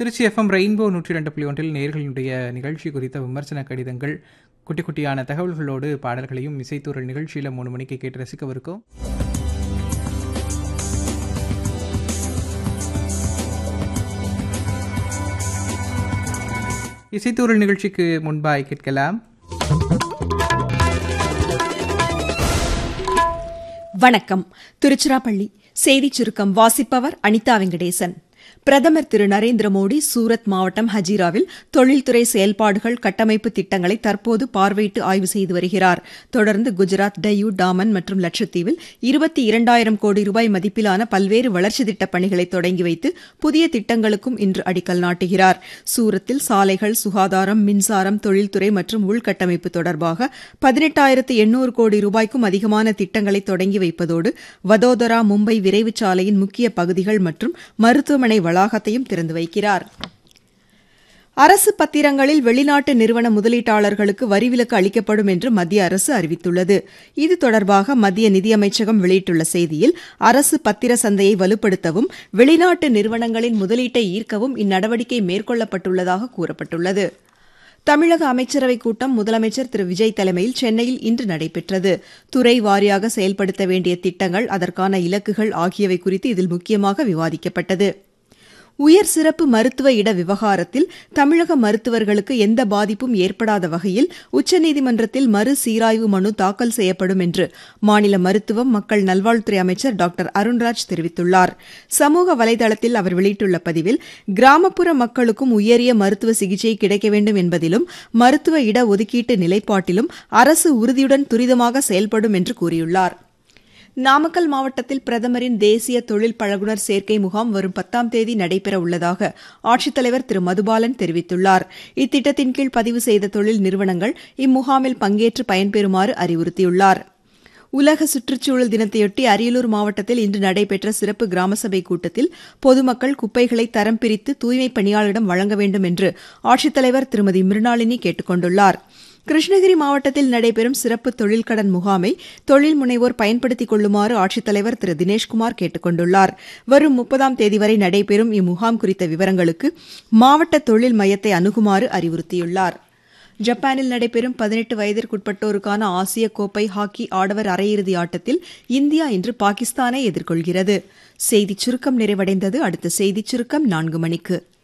Trichy FM rainbow நூற்றி ரெண்டு புள்ளி ஒன்றில் நேர்களுடைய நிகழ்ச்சி குறித்த விமர்சன கடிதங்கள் குட்டி குட்டியான தகவல்களோடு பாடல்களையும் இசைத்தூரல் நிகழ்ச்சியில் மூணு மணிக்கு கேட்டு ரசிக்கவிருக்கோம் இசைத்தூரல் நிகழ்ச்சிக்கு முன்பாய் கேட்கலாம் வணக்கம் திருச்சிராப்பள்ளி செய்திச் சுருக்கம் வாசிப்பவர் அனிதா வெங்கடேசன் பிரதமர் திரு நரேந்திர மோடி சூரத் மாவட்டம் ஹஜீராவில் தொழில்துறை செயல்பாடுகள் கட்டமைப்பு திட்டங்களை தற்போது பார்வையிட்டு ஆய்வு செய்து வருகிறார் தொடர்ந்து குஜராத் டையூ டாமன் மற்றும் லட்சத்தீவில் இருபத்தி இரண்டாயிரம் கோடி ரூபாய் மதிப்பிலான பல்வேறு வளர்ச்சி திட்டப் பணிகளை தொடங்கி வைத்து புதிய திட்டங்களுக்கும் இன்று அடிக்கல் நாட்டுகிறார் சூரத்தில் சாலைகள் சுகாதாரம் மின்சாரம் தொழில்துறை மற்றும் உள்கட்டமைப்பு தொடர்பாக பதினெட்டாயிரத்து எண்ணூறு கோடி ரூபாய்க்கும் அதிகமான திட்டங்களை தொடங்கி வைப்பதோடு வதோதரா மும்பை விரைவுச் சாலையின் முக்கிய பகுதிகள் மற்றும் மருத்துவமனை வளாகத்தையும் திறந்து வைக்கிறார் அரசு பத்திரங்களில் வெளிநாட்டு நிறுவன முதலீட்டாளர்களுக்கு வரி விலக்கு அளிக்கப்படும் என்று மத்திய அரசு அறிவித்துள்ளது இது தொடர்பாக மத்திய நிதியமைச்சகம் வெளியிட்டுள்ள செய்தியில் அரசு பத்திர சந்தையை வலுப்படுத்தவும் வெளிநாட்டு நிறுவனங்களின் முதலீட்டை ஈர்க்கவும் இந்நடவடிக்கை மேற்கொள்ளப்பட்டுள்ளதாக கூறப்பட்டுள்ளது தமிழக அமைச்சரவைக் கூட்டம் முதலமைச்சர் திரு விஜய் தலைமையில் சென்னையில் இன்று நடைபெற்றது துறை வாரியாக செயல்படுத்த வேண்டிய திட்டங்கள் அதற்கான இலக்குகள் ஆகியவை குறித்து இதில் முக்கியமாக விவாதிக்கப்பட்டது உயர் சிறப்பு மருத்துவ இட விவகாரத்தில் தமிழக மருத்துவர்களுக்கு எந்த பாதிப்பும் ஏற்படாத வகையில் உச்சநீதிமன்றத்தில் மறு சீராய்வு மனு தாக்கல் செய்யப்படும் என்று மாநில மருத்துவம் மக்கள் நல்வாழ்வுத்துறை அமைச்சர் டாக்டர் அருண்ராஜ் தெரிவித்துள்ளார் சமூக வலைதளத்தில் அவர் வெளியிட்டுள்ள பதிவில் கிராமப்புற மக்களுக்கும் உயரிய மருத்துவ சிகிச்சை கிடைக்க வேண்டும் என்பதிலும் மருத்துவ இட ஒதுக்கீட்டு நிலைப்பாட்டிலும் அரசு உறுதியுடன் துரிதமாக செயல்படும் என்று கூறியுள்ளார் நாமக்கல் மாவட்டத்தில் பிரதமரின் தேசிய தொழில் பழகுனர் சேர்க்கை முகாம் வரும் பத்தாம் தேதி நடைபெற உள்ளதாக ஆட்சித்தலைவர் திரு மதுபாலன் தெரிவித்துள்ளார் இத்திட்டத்தின் கீழ் பதிவு செய்த தொழில் நிறுவனங்கள் இம்முகாமில் பங்கேற்று பயன்பெறுமாறு அறிவுறுத்தியுள்ளார் உலக சுற்றுச்சூழல் தினத்தையொட்டி அரியலூர் மாவட்டத்தில் இன்று நடைபெற்ற சிறப்பு கிராம சபை கூட்டத்தில் பொதுமக்கள் குப்பைகளை தரம் பிரித்து தூய்மைப் பணியாளரிடம் வழங்க வேண்டும் என்று ஆட்சித்தலைவர் திருமதி மிருணாளினி கேட்டுக் கொண்டுள்ளார் கிருஷ்ணகிரி மாவட்டத்தில் நடைபெறும் சிறப்பு தொழில் கடன் முகாமை தொழில் முனைவோர் பயன்படுத்திக் கொள்ளுமாறு ஆட்சித்தலைவர் திரு தினேஷ்குமார் கேட்டுக் கொண்டுள்ளார் வரும் முப்பதாம் தேதி வரை நடைபெறும் இம்முகாம் குறித்த விவரங்களுக்கு மாவட்ட தொழில் மையத்தை அணுகுமாறு அறிவுறுத்தியுள்ளார் ஜப்பானில் நடைபெறும் பதினெட்டு வயதிற்குட்பட்டோருக்கான ஆசிய கோப்பை ஹாக்கி ஆடவர் அரையிறுதி ஆட்டத்தில் இந்தியா இன்று பாகிஸ்தானை எதிர்கொள்கிறது செய்திச் சுருக்கம் நிறைவடைந்தது அடுத்த செய்திச் சுருக்கம் நான்கு மணிக்கு